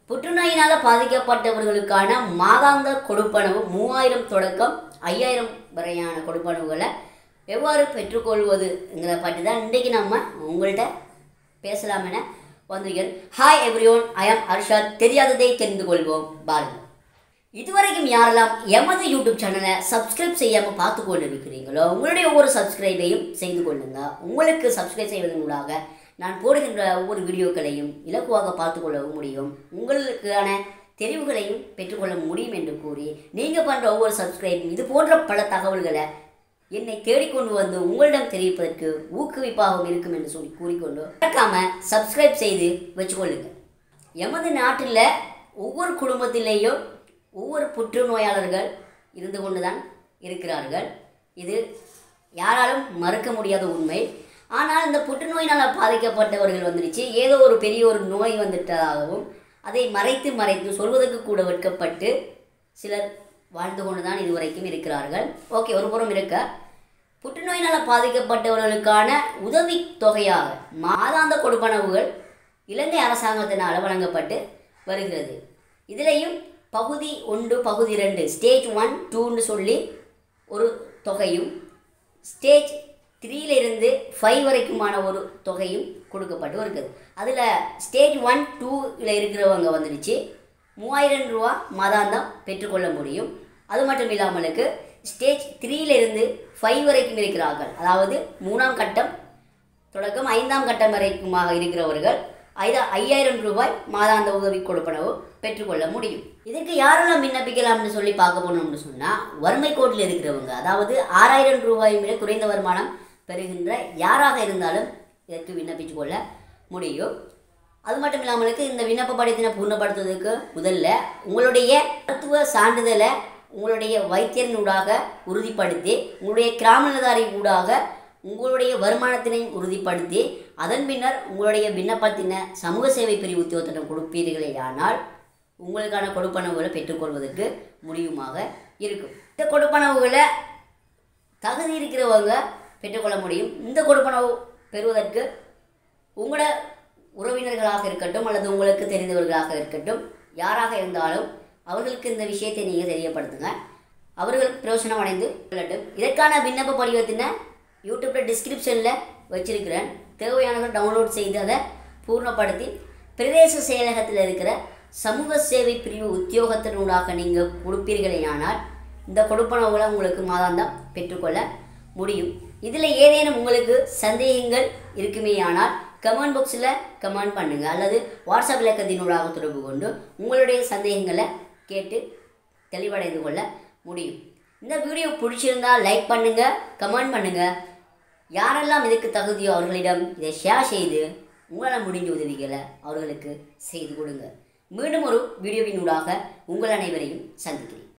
புற்றுநோயினால் பாதிக்கப்பட்டவர்களுக்கான மாதாந்த கொடுப்பனவு மூவாயிரம் தொடக்கம் ஐயாயிரம் வரையான கொடுப்பனவுகளை எவ்வாறு பெற்றுக்கொள்வதுங்கிற பற்றி தான் இன்றைக்கு நம்ம உங்கள்கிட்ட பேசலாம் என வந்திருக்கேன் ஹாய் எவ்ரியோன் ஐ ஆம் அர்ஷாத் தெரியாததை தெரிந்து கொள்வோம் பாருங்கள் இதுவரைக்கும் யாரெல்லாம் எமது யூடியூப் சேனலை சப்ஸ்கிரைப் செய்யாமல் பார்த்து கொண்டு இருக்கிறீங்களோ உங்களுடைய ஒவ்வொரு சப்ஸ்கிரைபையும் செய்து கொள்ளுங்க உங்களுக்கு சப்ஸ்கிரைப் செய்வதன் மூலமாக நான் போடுகின்ற ஒவ்வொரு வீடியோக்களையும் இலக்குவாக பார்த்து கொள்ளவும் முடியும் உங்களுக்கான தெரிவுகளையும் பெற்றுக்கொள்ள முடியும் என்று கூறி நீங்கள் பண்ணுற ஒவ்வொரு சப்ஸ்கிரைபும் இது போன்ற பல தகவல்களை என்னை தேடிக்கொண்டு வந்து உங்களிடம் தெரிவிப்பதற்கு ஊக்குவிப்பாகவும் இருக்கும் என்று சொல்லி கூறிக்கொண்டு மறக்காம சப்ஸ்கிரைப் செய்து வச்சுக்கொள்ளுங்க எமது நாட்டில் ஒவ்வொரு குடும்பத்திலேயும் ஒவ்வொரு புற்றுநோயாளர்கள் இருந்து கொண்டு தான் இருக்கிறார்கள் இது யாராலும் மறுக்க முடியாத உண்மை ஆனால் இந்த புற்றுநோயினால் பாதிக்கப்பட்டவர்கள் வந்துடுச்சு ஏதோ ஒரு பெரிய ஒரு நோய் வந்துட்டதாகவும் அதை மறைத்து மறைத்து சொல்வதற்கு கூட வெட்கப்பட்டு சிலர் வாழ்ந்து கொண்டு தான் இதுவரைக்கும் இருக்கிறார்கள் ஓகே ஒரு புறம் இருக்க புற்றுநோயினால் பாதிக்கப்பட்டவர்களுக்கான உதவி தொகையாக மாதாந்த கொடுப்பனவுகள் இலங்கை அரசாங்கத்தினால் வழங்கப்பட்டு வருகிறது இதிலையும் பகுதி ஒன்று பகுதி ரெண்டு ஸ்டேஜ் ஒன் டூன்னு சொல்லி ஒரு தொகையும் ஸ்டேஜ் த்ரீலேருந்து ஃபைவ் வரைக்குமான ஒரு தொகையும் கொடுக்கப்பட்டு இருக்குது அதில் ஸ்டேஜ் ஒன் டூவில் இருக்கிறவங்க வந்துடுச்சு மூவாயிரம் ரூபா மாதாந்தம் பெற்றுக்கொள்ள முடியும் அது மட்டும் இல்லாமலுக்கு ஸ்டேஜ் த்ரீலேருந்து ஃபைவ் வரைக்கும் இருக்கிறார்கள் அதாவது மூணாம் கட்டம் தொடக்கம் ஐந்தாம் கட்டம் வரைக்குமாக இருக்கிறவர்கள் ஐதா ஐயாயிரம் ரூபாய் மாதாந்த உதவி கொடுப்பனவு பெற்றுக்கொள்ள முடியும் இதற்கு யாரெல்லாம் விண்ணப்பிக்கலாம்னு சொல்லி பார்க்க போனோம்னு சொன்னால் வறுமை கோட்டில் இருக்கிறவங்க அதாவது ஆறாயிரம் ரூபாய் விட குறைந்த வருமானம் பெறுகின்ற யாராக இருந்தாலும் இதற்கு விண்ணப்பித்து கொள்ள முடியும் அது மட்டும் இல்லாமலுக்கு இந்த விண்ணப்ப படித்தினை பூர்ணப்படுத்துவதற்கு முதல்ல உங்களுடைய மருத்துவ சான்றிதழை உங்களுடைய வைத்தியரினூடாக உறுதிப்படுத்தி உங்களுடைய கிராமதாரி ஊடாக உங்களுடைய வருமானத்தினை உறுதிப்படுத்தி அதன் பின்னர் உங்களுடைய விண்ணப்பத்தின சமூக சேவை பிரிவு உத்தியோகத்திடம் கொடுப்பீர்களே ஆனால் உங்களுக்கான கொடுப்பனவுகளை பெற்றுக்கொள்வதற்கு முடியுமாக இருக்கும் இந்த கொடுப்பனவுகளை தகுதி இருக்கிறவங்க பெற்றுக்கொள்ள முடியும் இந்த கொடுப்பனவு பெறுவதற்கு உங்களோட உறவினர்களாக இருக்கட்டும் அல்லது உங்களுக்கு தெரிந்தவர்களாக இருக்கட்டும் யாராக இருந்தாலும் அவர்களுக்கு இந்த விஷயத்தை நீங்கள் தெரியப்படுத்துங்க அவர்கள் பிரயோசனம் அடைந்து கொள்ளட்டும் இதற்கான விண்ணப்ப படிவத்தினை யூடியூப்பில் டிஸ்கிரிப்ஷனில் வச்சிருக்கிறேன் தேவையானவர்கள் டவுன்லோட் செய்து அதை பூர்ணப்படுத்தி பிரதேச செயலகத்தில் இருக்கிற சமூக சேவை பிரிவு உத்தியோகத்தினூடாக நீங்கள் கொடுப்பீர்களேயானால் இந்த கொடுப்பனவுகளை உங்களுக்கு மாதாந்தம் பெற்றுக்கொள்ள முடியும் இதில் ஏதேனும் உங்களுக்கு சந்தேகங்கள் இருக்குமேயானால் கமெண்ட் பாக்ஸில் கமெண்ட் பண்ணுங்கள் அல்லது வாட்ஸ்அப் இலக்கத்தினூடாக தொடர்பு கொண்டு உங்களுடைய சந்தேகங்களை கேட்டு தெளிவடைந்து கொள்ள முடியும் இந்த வீடியோ பிடிச்சிருந்தா லைக் பண்ணுங்கள் கமெண்ட் பண்ணுங்கள் யாரெல்லாம் இதுக்கு தகுதியோ அவர்களிடம் இதை ஷேர் செய்து உங்களால் முடிஞ்ச உதவிகளை அவர்களுக்கு செய்து கொடுங்க மீண்டும் ஒரு வீடியோவின் ஊடாக உங்கள் அனைவரையும் சந்திக்கிறேன்